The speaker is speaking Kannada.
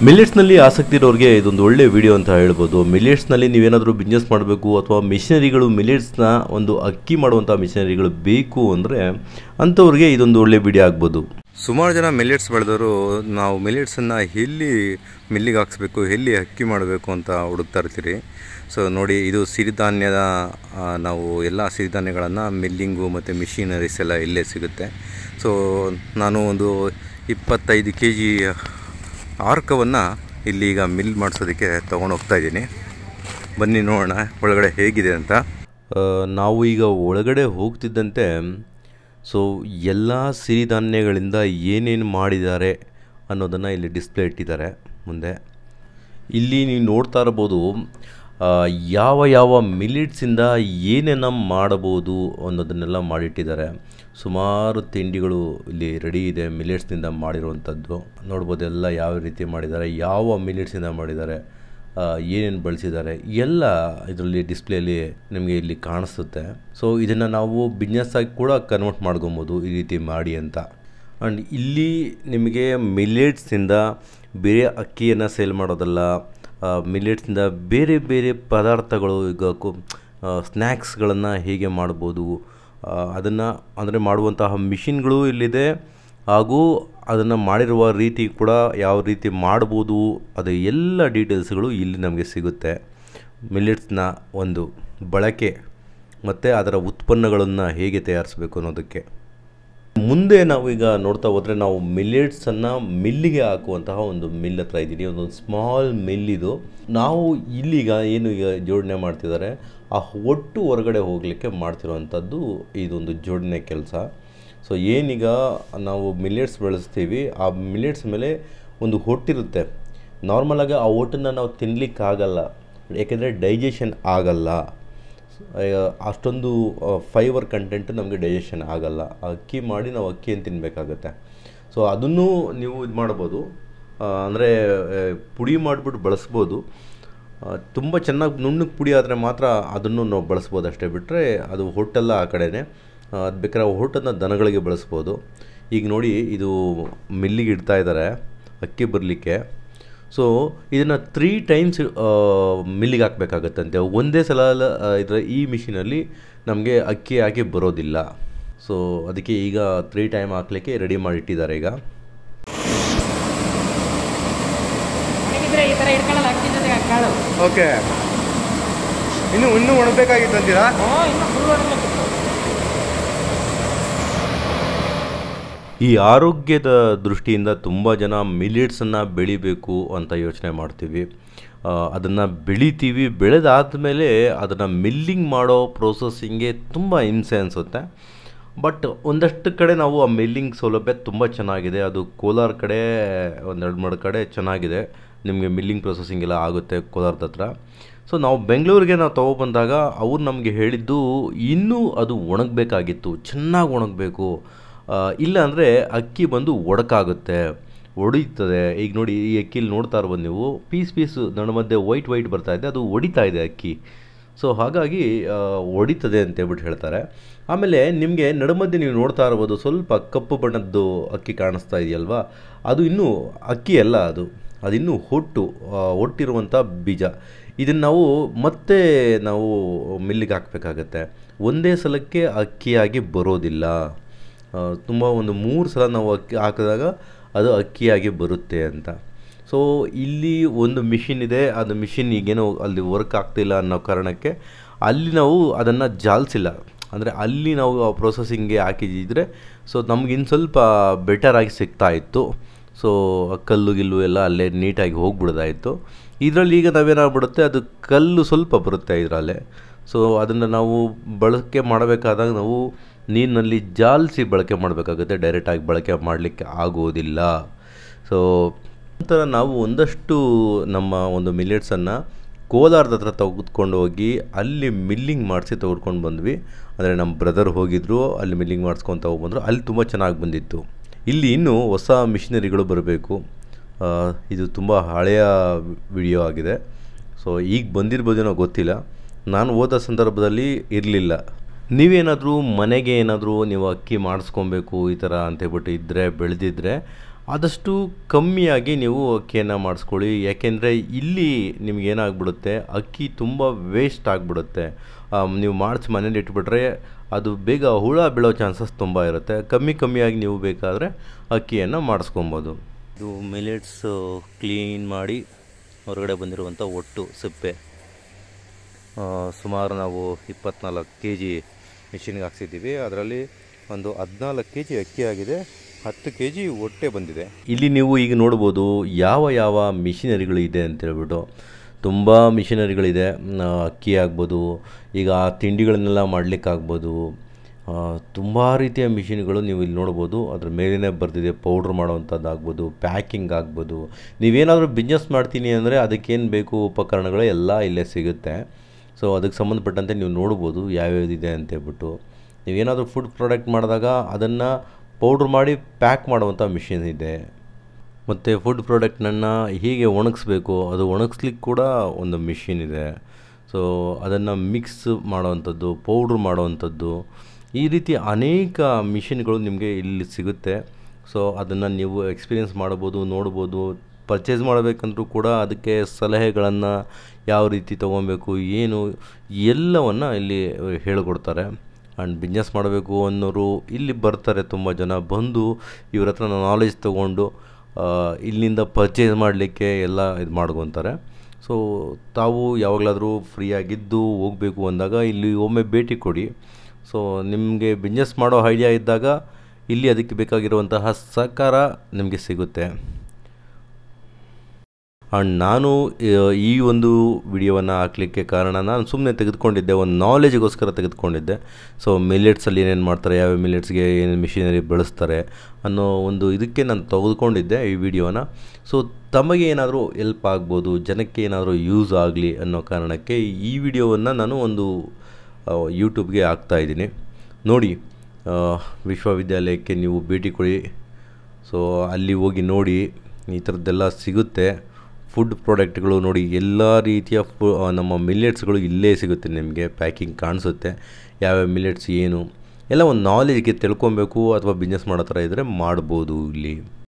ಮಿಲೆಟ್ಸ್ನಲ್ಲಿ ಆಸಕ್ತಿ ಇರೋರಿಗೆ ಇದೊಂದು ಒಳ್ಳೆ ವಿಡಿಯೋ ಅಂತ ಹೇಳ್ಬೋದು ಮಿಲೆಟ್ಸ್ನಲ್ಲಿ ನೀವೇನಾದರೂ ಬಿಸ್ನೆಸ್ ಮಾಡಬೇಕು ಅಥವಾ ಮಿಷನರಿಗಳು ಮಿಲೆಟ್ಸ್ನ ಒಂದು ಅಕ್ಕಿ ಮಾಡುವಂಥ ಮಿಷನರಿಗಳು ಬೇಕು ಅಂದರೆ ಅಂಥವ್ರಿಗೆ ಇದೊಂದು ಒಳ್ಳೆ ವಿಡಿಯೋ ಆಗ್ಬೋದು ಸುಮಾರು ಜನ ಮಿಲೆಟ್ಸ್ ಬೆಳೆದವರು ನಾವು ಮಿಲೆಟ್ಸನ್ನು ಎಲ್ಲಿ ಮಿಲ್ಲಿಗೆ ಹಾಕ್ಸ್ಬೇಕು ಎಲ್ಲಿ ಅಕ್ಕಿ ಮಾಡಬೇಕು ಅಂತ ಹುಡುಕ್ತಾ ಇರ್ತೀರಿ ಸೊ ನೋಡಿ ಇದು ಸಿರಿಧಾನ್ಯದ ಆ, ನಾವು ಎಲ್ಲ ಸಿರಿಧಾನ್ಯಗಳನ್ನು ಮಿಲ್ಲಿಂಗು ಮತ್ತು ಮಿಷಿನರೀಸ್ ಎಲ್ಲ ಇಲ್ಲೇ ಸಿಗುತ್ತೆ ಸೊ ನಾನು ಒಂದು ಇಪ್ಪತ್ತೈದು ಕೆ ಜಿ ಆರ್ಕವನ್ನು ಇಲ್ಲಿ ಈಗ ಮಿಲ್ ಮಾಡಿಸೋದಕ್ಕೆ ತೊಗೊಂಡು ಹೋಗ್ತಾ ಇದ್ದೀನಿ ಬನ್ನಿ ನೋಡೋಣ ಒಳಗಡೆ ಹೇಗಿದೆ ಅಂತ ಆ, ನಾವು ಈಗ ಒಳಗಡೆ ಹೋಗ್ತಿದ್ದಂತೆ ಸೊ ಎಲ್ಲ ಸಿರಿಧಾನ್ಯಗಳಿಂದ ಏನೇನು ಮಾಡಿದ್ದಾರೆ ಅನ್ನೋದನ್ನು ಇಲ್ಲಿ ಡಿಸ್ಪ್ಲೇ ಇಟ್ಟಿದ್ದಾರೆ ಮುಂದೆ ಇಲ್ಲಿ ನೀವು ನೋಡ್ತಾ ಇರ್ಬೋದು ಆ, ಯಾವ ಯಾವ ಮಿಲಿಟ್ಸಿಂದ ಏನೇನ ಮಾಡಬಹುದು ಅನ್ನೋದನ್ನೆಲ್ಲ ಮಾಡಿಟ್ಟಿದ್ದಾರೆ ಸುಮಾರು ತಿಂಡಿಗಳು ಇಲ್ಲಿ ರೆಡಿ ಇದೆ ಮಿಲೆಟ್ಸ್ನಿಂದ ಮಾಡಿರುವಂಥದ್ದು ನೋಡ್ಬೋದು ಎಲ್ಲ ಯಾವ ರೀತಿ ಮಾಡಿದ್ದಾರೆ ಯಾವ ಮಿಲಿಟ್ಸಿಂದ ಮಾಡಿದ್ದಾರೆ ಏನೇನು ಬಳಸಿದ್ದಾರೆ ಎಲ್ಲ ಇದರಲ್ಲಿ ಡಿಸ್ಪ್ಲೇಲಿ ನಿಮಗೆ ಇಲ್ಲಿ ಕಾಣಿಸುತ್ತೆ ಸೊ ಇದನ್ನು ನಾವು ಬಿಸ್ನೆಸ್ ಆಗಿ ಕೂಡ ಕನ್ವರ್ಟ್ ಮಾಡ್ಕೊಬೋದು ಈ ರೀತಿ ಮಾಡಿ ಅಂತ ಆ್ಯಂಡ್ ಇಲ್ಲಿ ನಿಮಗೆ ಮಿಲೆಟ್ಸಿಂದ ಬೇರೆ ಅಕ್ಕಿಯನ್ನು ಸೇಲ್ ಮಾಡೋದಲ್ಲ ಮಿಲೆಟ್ಸಿಂದ ಬೇರೆ ಬೇರೆ ಪದಾರ್ಥಗಳು ಈಗ ಕು ಸ್ನ್ಯಾಕ್ಸ್ಗಳನ್ನು ಹೇಗೆ ಮಾಡ್ಬೋದು ಅದನ್ನು ಅಂದರೆ ಮಾಡುವಂತಹ ಮಿಷಿನ್ಗಳು ಇಲ್ಲಿದೆ ಹಾಗೂ ಅದನ್ನು ಮಾಡಿರುವ ರೀತಿ ಕೂಡ ಯಾವ ರೀತಿ ಮಾಡ್ಬೋದು ಅದು ಎಲ್ಲ ಡೀಟೇಲ್ಸ್ಗಳು ಇಲ್ಲಿ ನಮಗೆ ಸಿಗುತ್ತೆ ಮಿಲೆಟ್ಸ್ನ ಒಂದು ಬಳಕೆ ಮತ್ತು ಅದರ ಉತ್ಪನ್ನಗಳನ್ನು ಹೇಗೆ ತಯಾರಿಸಬೇಕು ಅನ್ನೋದಕ್ಕೆ ಮುಂದೆ ನಾವು ಈಗ ನೋಡ್ತಾ ಹೋದರೆ ನಾವು ಮಿಲೆಟ್ಸನ್ನು ಮಿಲ್ಲಿಗೆ ಹಾಕುವಂತಹ ಒಂದು ಮಿಲ್ ಹತ್ರ ಇದ್ದೀನಿ ಒಂದೊಂದು ಸ್ಮಾಲ್ ಮಿಲ್ ಇದು ನಾವು ಇಲ್ಲೀಗ ಏನು ಈಗ ಜೋಡಣೆ ಮಾಡ್ತಿದ್ದಾರೆ ಆ ಒಟ್ಟು ಹೊರಗಡೆ ಹೋಗಲಿಕ್ಕೆ ಮಾಡ್ತಿರುವಂಥದ್ದು ಇದೊಂದು ಜೋಡಣೆ ಕೆಲಸ ಸೊ ಏನೀಗ ನಾವು ಮಿಲೆಟ್ಸ್ ಬೆಳೆಸ್ತೀವಿ ಆ ಮಿಲೆಟ್ಸ್ ಮೇಲೆ ಒಂದು ಹೊಟ್ಟಿರುತ್ತೆ ನಾರ್ಮಲಾಗಿ ಆ ಹೊಟ್ಟನ್ನು ನಾವು ತಿನ್ನಲಿಕ್ಕಾಗಲ್ಲ ಏಕೆಂದರೆ ಡೈಜೆಷನ್ ಆಗಲ್ಲ ಈಗ ಅಷ್ಟೊಂದು ಫೈಬರ್ ಕಂಟೆಂಟ್ ನಮಗೆ ಡೈಜೆಷನ್ ಆಗಲ್ಲ ಅಕ್ಕಿ ಮಾಡಿ ನಾವು ಅಕ್ಕಿಯನ್ನು ತಿನ್ನಬೇಕಾಗತ್ತೆ ಸೊ ಅದನ್ನು ನೀವು ಇದು ಮಾಡ್ಬೋದು ಅಂದರೆ ಪುಡಿ ಮಾಡಿಬಿಟ್ಟು ಬಳಸ್ಬೋದು ತುಂಬ ಚೆನ್ನಾಗಿ ನುಣ್ಣಗೆ ಪುಡಿ ಆದರೆ ಮಾತ್ರ ಅದನ್ನು ನಾವು ಬಳಸ್ಬೋದು ಅಷ್ಟೇ ಬಿಟ್ಟರೆ ಅದು ಹೊಟ್ಟೆಲ್ಲ ಆ ಕಡೆನೇ ಅದು ಬೇಕಾದ್ರೆ ಆ ಹೊಟ್ಟನ್ನು ದನಗಳಿಗೆ ಬಳಸ್ಬೋದು ಈಗ ನೋಡಿ ಇದು ಮಿಲ್ಲಿಗೆ ಇಡ್ತಾ ಇದ್ದಾರೆ ಅಕ್ಕಿ ಬರಲಿಕ್ಕೆ ಸೊ ಇದನ್ನು ತ್ರೀ ಟೈಮ್ಸ್ ಮಿಲ್ಲಿಗೆ ಹಾಕಬೇಕಾಗತ್ತಂತೆ ಒಂದೇ ಸಲ ಇದರ ಈ ಮಿಷಿನಲ್ಲಿ ನಮಗೆ ಅಕ್ಕಿ ಹಾಕಿ ಬರೋದಿಲ್ಲ ಸೊ ಅದಕ್ಕೆ ಈಗ ತ್ರೀ ಟೈಮ್ ಹಾಕ್ಲಿಕ್ಕೆ ರೆಡಿ ಮಾಡಿಟ್ಟಿದ್ದಾರೆ ಈಗ ಒಣಗಿದ್ರೆ ಈ ಥರ ಇಟ್ಕೊಳ್ಳಲ್ಲ ಅಕ್ಕಿ ಜೊತೆಗೆ ಕಾಳು ಓಕೆ ಇನ್ನು ಇನ್ನೂ ಒಣಬೇಕಾಗಿತ್ತು ಅಂತೀರಾ ಓ ಇನ್ನೂ ಫುಲ್ ಒಣಗಬೇಕಿತ್ತು ಈ ಆರೋಗ್ಯದ ದೃಷ್ಟಿಯಿಂದ ತುಂಬ ಜನ ಮಿಲಿಟ್ಸನ್ನು ಬೆಳಿಬೇಕು ಅಂತ ಯೋಚನೆ ಮಾಡ್ತೀವಿ ಅದನ್ನು ಬೆಳಿತೀವಿ ಬೆಳೆದಾದ್ಮೇಲೆ ಅದನ್ನು ಮಿಲ್ಲಿಂಗ್ ಮಾಡೋ ಪ್ರೋಸೆಸ್ಸಿಂಗೆ ತುಂಬ ಹಿಂಸೆ ಅನಿಸುತ್ತೆ ಬಟ್ ಒಂದಷ್ಟು ಕಡೆ ನಾವು ಆ ಮಿಲ್ಲಿಂಗ್ ಸೌಲಭ್ಯ ತುಂಬ ಚೆನ್ನಾಗಿದೆ ಅದು ಕೋಲಾರ ಕಡೆ ಒಂದೆರಡು ಮೂರು ಕಡೆ ಚೆನ್ನಾಗಿದೆ ನಿಮಗೆ ಮಿಲ್ಲಿಂಗ್ ಪ್ರೊಸೆಸಿಂಗ್ ಎಲ್ಲ ಆಗುತ್ತೆ ಕೋಲಾರದ ಹತ್ರ ಸೊ ನಾವು ಬೆಂಗಳೂರಿಗೆ ನಾವು ತೊಗೊಬಂದಾಗ ಅವ್ರು ನಮಗೆ ಹೇಳಿದ್ದು ಇನ್ನೂ ಅದು ಒಣಗಬೇಕಾಗಿತ್ತು ಚೆನ್ನಾಗಿ ಒಣಗಬೇಕು ಇಲ್ಲ ಅಂದರೆ ಅಕ್ಕಿ ಬಂದು ಒಡಕಾಗುತ್ತೆ ಒಡಿತದೆ ಈಗ ನೋಡಿ ಈ ಅಕ್ಕಿಲಿ ನೋಡ್ತಾ ಇರ್ಬೋದು ನೀವು ಪೀಸ್ ಪೀಸ್ ನನ್ನ ಮಧ್ಯೆ ವೈಟ್ ವೈಟ್ ಬರ್ತಾ ಇದೆ ಅದು ಒಡಿತಾ ಇದೆ ಅಕ್ಕಿ ಸೊ ಹಾಗಾಗಿ ಆ, ಒಡಿತದೆ ಅಂತ ಹೇಳ್ಬಿಟ್ಟು ಹೇಳ್ತಾರೆ ಆಮೇಲೆ ನಿಮಗೆ ನಡುಮಧ್ಯೆ ನೀವು ನೋಡ್ತಾ ಇರ್ಬೋದು ಸ್ವಲ್ಪ ಕಪ್ಪು ಬಣ್ಣದ್ದು ಅಕ್ಕಿ ಕಾಣಿಸ್ತಾ ಇದೆಯಲ್ವಾ ಅದು ಇನ್ನೂ ಅಕ್ಕಿ ಅಲ್ಲ ಅದು ಅದಿನ್ನೂ ಹೊಟ್ಟು ಆ, ಹೊಟ್ಟಿರುವಂಥ ಬೀಜ ಇದನ್ನು ನಾವು ಮತ್ತೆ ನಾವು ಮಿಲ್ಲಿಗೆ ಹಾಕಬೇಕಾಗತ್ತೆ ಒಂದೇ ಸಲಕ್ಕೆ ಅಕ್ಕಿಯಾಗಿ ಬರೋದಿಲ್ಲ ತುಂಬ ಒಂದು ಮೂರು ಸಲ ನಾವು ಅಕ್ಕಿ ಹಾಕಿದಾಗ ಅದು ಅಕ್ಕಿಯಾಗಿ ಬರುತ್ತೆ ಅಂತ ಸೊ ಇಲ್ಲಿ ಒಂದು ಮಿಷಿನ್ ಇದೆ ಅದು ಮಿಷಿನ್ ಈಗೇನೋ ಅಲ್ಲಿ ವರ್ಕ್ ಆಗ್ತಿಲ್ಲ ಅನ್ನೋ ಕಾರಣಕ್ಕೆ ಅಲ್ಲಿ ನಾವು ಅದನ್ನು ಜಾಲಿಸಿಲ್ಲ ಅಂದರೆ ಅಲ್ಲಿ ನಾವು ಆ ಪ್ರೊಸೆಸಿಂಗ್ಗೆ ಹಾಕಿದ್ದಿದ್ರೆ ಸೊ ನಮ್ಗೆ ಇನ್ನು ಸ್ವಲ್ಪ ಬೆಟರಾಗಿ ಸಿಗ್ತಾ ಇತ್ತು ಸೊ ಕಲ್ಲು ಗಿಲ್ಲು ಎಲ್ಲ ಅಲ್ಲೇ ನೀಟಾಗಿ ಹೋಗ್ಬಿಡ್ದಾಯಿತು ಇದರಲ್ಲಿ ಈಗ ನಾವೇನಾಗ್ಬಿಡುತ್ತೆ ಅದು ಕಲ್ಲು ಸ್ವಲ್ಪ ಬರುತ್ತೆ ಇದರಲ್ಲೇ ಸೊ ಅದನ್ನು ನಾವು ಬಳಕೆ ಮಾಡಬೇಕಾದಾಗ ನಾವು ನೀರಿನಲ್ಲಿ ಜಾಲಿಸಿ ಬಳಕೆ ಮಾಡಬೇಕಾಗುತ್ತೆ ಡೈರೆಕ್ಟಾಗಿ ಬಳಕೆ ಮಾಡಲಿಕ್ಕೆ ಆಗೋದಿಲ್ಲ ಸೊ ನಂತರ ನಾವು ಒಂದಷ್ಟು ನಮ್ಮ ಒಂದು ಮಿಲೆಟ್ಸನ್ನು ಕೋಲಾರದ ಹತ್ರ ತೆಗೆದುಕೊಂಡು ಹೋಗಿ ಅಲ್ಲಿ ಮಿಲ್ಲಿಂಗ್ ಮಾಡಿಸಿ ತೆಗೆದುಕೊಂಡು ಬಂದ್ವಿ ಅಂದರೆ ನಮ್ಮ ಬ್ರದರ್ ಹೋಗಿದ್ರು ಅಲ್ಲಿ ಮಿಲ್ಲಿಂಗ್ ಮಾಡಿಸ್ಕೊತ ಹೋಗ್ಬಂದ್ರು ಅಲ್ಲಿ ತುಂಬ ಚೆನ್ನಾಗಿ ಬಂದಿತ್ತು ಇಲ್ಲಿ ಇನ್ನೂ ಹೊಸ ಮಿಷಿನರಿಗಳು ಬರಬೇಕು ಆ, ಇದು ತುಂಬ ಹಳೆಯ ವಿಡಿಯೋ ಆಗಿದೆ ಸೊ ಈಗ ಬಂದಿರ್ಬೋದೇನೋ ಗೊತ್ತಿಲ್ಲ ನಾನು ಹೋದ ಸಂದರ್ಭದಲ್ಲಿ ಇರಲಿಲ್ಲ ನೀವೇನಾದರೂ ಮನೆಗೆ ಏನಾದರೂ ನೀವು ಅಕ್ಕಿ ಮಾಡಿಸ್ಕೊಬೇಕು ಈ ಥರ ಅಂತೇಳ್ಬಿಟ್ಟು ಇದ್ದರೆ ಬೆಳೆದಿದ್ದರೆ ಆದಷ್ಟು ಕಮ್ಮಿಯಾಗಿ ನೀವು ಅಕ್ಕಿಯನ್ನು ಮಾಡಿಸ್ಕೊಳ್ಳಿ ಯಾಕೆಂದರೆ ಇಲ್ಲಿ ನಿಮ್ಗೆ ಏನಾಗ್ಬಿಡುತ್ತೆ ಅಕ್ಕಿ ತುಂಬ ವೇಸ್ಟ್ ಆಗಿಬಿಡುತ್ತೆ ನೀವು ಮಾಡಿಸಿ ಮನೇಲಿ ಇಟ್ಬಿಟ್ರೆ ಅದು ಬೇಗ ಹುಳ ಬೀಳೋ ಚಾನ್ಸಸ್ ತುಂಬ ಇರುತ್ತೆ ಕಮ್ಮಿ ಕಮ್ಮಿಯಾಗಿ ನೀವು ಬೇಕಾದರೆ ಅಕ್ಕಿಯನ್ನು ಮಾಡಿಸ್ಕೊಬೋದು ಇದು ಮಿಲೆಟ್ಸ್ ಕ್ಲೀನ್ ಮಾಡಿ ಹೊರಗಡೆ ಬಂದಿರುವಂಥ ಒಟ್ಟು ಸಿಪ್ಪೆ ಆ, ಸುಮಾರು ನಾವು ಇಪ್ಪತ್ನಾಲ್ಕು ಕೆ ಜಿ ಮಿಷಿನ್ಗೆ ಹಾಕ್ಸಿದ್ದೀವಿ ಅದರಲ್ಲಿ ಒಂದು ಹದಿನಾಲ್ಕು ಕೆ ಜಿ ಅಕ್ಕಿ ಆಗಿದೆ ಹತ್ತು ಕೆ ಜಿ ಹೊಟ್ಟೆ ಬಂದಿದೆ ಇಲ್ಲಿ ನೀವು ಈಗ ನೋಡ್ಬೋದು ಯಾವ ಯಾವ ಮಿಷಿನರಿಗಳು ಇದೆ ಅಂತೇಳ್ಬಿಟ್ಟು ತುಂಬ ಮಿಷಿನರಿಗಳಿದೆ ಆ, ಅಕ್ಕಿ ಆಗ್ಬೋದು ಈಗ ತಿಂಡಿಗಳನ್ನೆಲ್ಲ ಮಾಡಲಿಕ್ಕಾಗ್ಬೋದು ತುಂಬ ರೀತಿಯ ಮಿಷಿನ್ಗಳು ನೀವು ಇಲ್ಲಿ ನೋಡ್ಬೋದು ಅದ್ರ ಮೇಲೇ ಬರೆದಿದೆ ಪೌಡ್ರ್ ಮಾಡೋವಂಥದ್ದು ಆಗ್ಬೋದು ಪ್ಯಾಕಿಂಗ್ ಆಗ್ಬೋದು ನೀವೇನಾದರೂ ಬಿಸ್ನೆಸ್ ಮಾಡ್ತೀನಿ ಅಂದರೆ ಅದಕ್ಕೇನು ಬೇಕು ಉಪಕರಣಗಳು ಎಲ್ಲ ಇಲ್ಲೇ ಸಿಗುತ್ತೆ ಸೊ ಅದಕ್ಕೆ ಸಂಬಂಧಪಟ್ಟಂತೆ ನೀವು ನೋಡ್ಬೋದು ಯಾವ್ಯಾವ್ದಿದೆ ಅಂತೇಳ್ಬಿಟ್ಟು ನೀವೇನಾದರೂ ಫುಡ್ ಪ್ರಾಡಕ್ಟ್ ಮಾಡಿದಾಗ ಅದನ್ನು ಪೌಡ್ರ್ ಮಾಡಿ ಪ್ಯಾಕ್ ಮಾಡುವಂಥ ಮಿಷಿನ್ ಇದೆ ಮತ್ತು ಫುಡ್ ಪ್ರಾಡಕ್ಟ್ನನ್ನು ಹೀಗೆ ಒಣಗಿಸ್ಬೇಕು ಅದು ಒಣಗಿಸ್ಲಿಕ್ಕೆ ಕೂಡ ಒಂದು ಮಿಷಿನ್ ಇದೆ ಸೊ ಅದನ್ನು ಮಿಕ್ಸ್ ಮಾಡೋವಂಥದ್ದು ಪೌಡ್ರ್ ಮಾಡೋವಂಥದ್ದು ಈ ರೀತಿ ಅನೇಕ ಮಿಷಿನ್ಗಳು ನಿಮಗೆ ಇಲ್ಲಿ ಸಿಗುತ್ತೆ ಸೊ ಅದನ್ನು ನೀವು ಎಕ್ಸ್ಪೀರಿಯೆನ್ಸ್ ಮಾಡ್ಬೋದು ನೋಡ್ಬೋದು ಪರ್ಚೇಸ್ ಮಾಡಬೇಕಂದ್ರೂ ಕೂಡ ಅದಕ್ಕೆ ಸಲಹೆಗಳನ್ನು ಯಾವ ರೀತಿ ತೊಗೊಬೇಕು ಏನು ಎಲ್ಲವನ್ನು ಇಲ್ಲಿ ಹೇಳಿಕೊಡ್ತಾರೆ ಆ್ಯಂಡ್ ಬಿಸ್ನೆಸ್ ಮಾಡಬೇಕು ಅನ್ನೋರು ಇಲ್ಲಿ ಬರ್ತಾರೆ ತುಂಬ ಜನ ಬಂದು ಇವ್ರ ಹತ್ರ ನಾಲೆಜ್ ತೊಗೊಂಡು ಆ, ಇಲ್ಲಿಂದ ಪರ್ಚೇಸ್ ಮಾಡಲಿಕ್ಕೆ ಎಲ್ಲ ಇದು ಮಾಡ್ಕೊತಾರೆ ಸೊ ತಾವು ಯಾವಾಗಲಾದರೂ ಫ್ರೀಯಾಗಿದ್ದು ಹೋಗಬೇಕು ಅಂದಾಗ ಇಲ್ಲಿ ಒಮ್ಮೆ ಭೇಟಿ ಕೊಡಿ ಸೊ ನಿಮಗೆ ಬಿಸ್ನೆಸ್ ಮಾಡೋ ಐಡಿಯಾ ಇದ್ದಾಗ ಇಲ್ಲಿ ಅದಕ್ಕೆ ಬೇಕಾಗಿರುವಂತಹ ಸಹಕಾರ ನಿಮಗೆ ಸಿಗುತ್ತೆ ಆ್ಯಂಡ್ ನಾನು ಆ, ಈ ಒಂದು ವಿಡಿಯೋವನ್ನು ಹಾಕಲಿಕ್ಕೆ ಕಾರಣ ನಾನು ಸುಮ್ಮನೆ ತೆಗೆದುಕೊಂಡಿದ್ದೆ ಒಂದು ನಾಲೆಜಿಗೋಸ್ಕರ ತೆಗೆದುಕೊಂಡಿದ್ದೆ ಸೊ ಮಿಲೆಟ್ಸಲ್ಲಿ ಏನೇನು ಮಾಡ್ತಾರೆ ಯಾವ ಮಿಲೆಟ್ಸ್ಗೆ ಏನೇನು ಮಿಷಿನರಿ ಬಳಸ್ತಾರೆ ಅನ್ನೋ ಒಂದು ಇದಕ್ಕೆ ನಾನು ತೆಗೆದುಕೊಂಡಿದ್ದೆ ಈ ವಿಡಿಯೋನ ಸೊ ತಮಗೆ ಏನಾದರೂ ಎಲ್ಪ್ ಆಗ್ಬೋದು ಜನಕ್ಕೆ ಏನಾದರೂ ಯೂಸ್ ಆಗಲಿ ಅನ್ನೋ ಕಾರಣಕ್ಕೆ ಈ ವಿಡಿಯೋವನ್ನು ನಾನು ಒಂದು ಯೂಟ್ಯೂಬ್ಗೆ ಹಾಕ್ತಾಯಿದ್ದೀನಿ ನೋಡಿ ಆ, ವಿಶ್ವವಿದ್ಯಾಲಯಕ್ಕೆ ನೀವು ಭೇಟಿ ಕೊಡಿ ಸೊ ಅಲ್ಲಿ ಹೋಗಿ ನೋಡಿ ಈ ಥರದ್ದೆಲ್ಲ ಸಿಗುತ್ತೆ ಫುಡ್ ಪ್ರಾಡಕ್ಟ್ಗಳು ನೋಡಿ ಎಲ್ಲ ರೀತಿಯ ಫು ಆ, ನಮ್ಮ ಮಿಲೆಟ್ಸ್ಗಳು ಇಲ್ಲೇ ಸಿಗುತ್ತೆ ನಿಮಗೆ ಪ್ಯಾಕಿಂಗ್ ಕಾಣಿಸುತ್ತೆ ಯಾವ್ಯಾವ ಮಿಲೆಟ್ಸ್ ಏನು ಎಲ್ಲ ಒಂದು ನಾಲೆಜ್ಗೆ ತಿಳ್ಕೊಬೇಕು ಅಥವಾ ಬಿಸ್ನೆಸ್ ಮಾಡೋ ಥರ ಇದ್ದರೆ ಮಾಡ್ಬೋದು ಇಲ್ಲಿ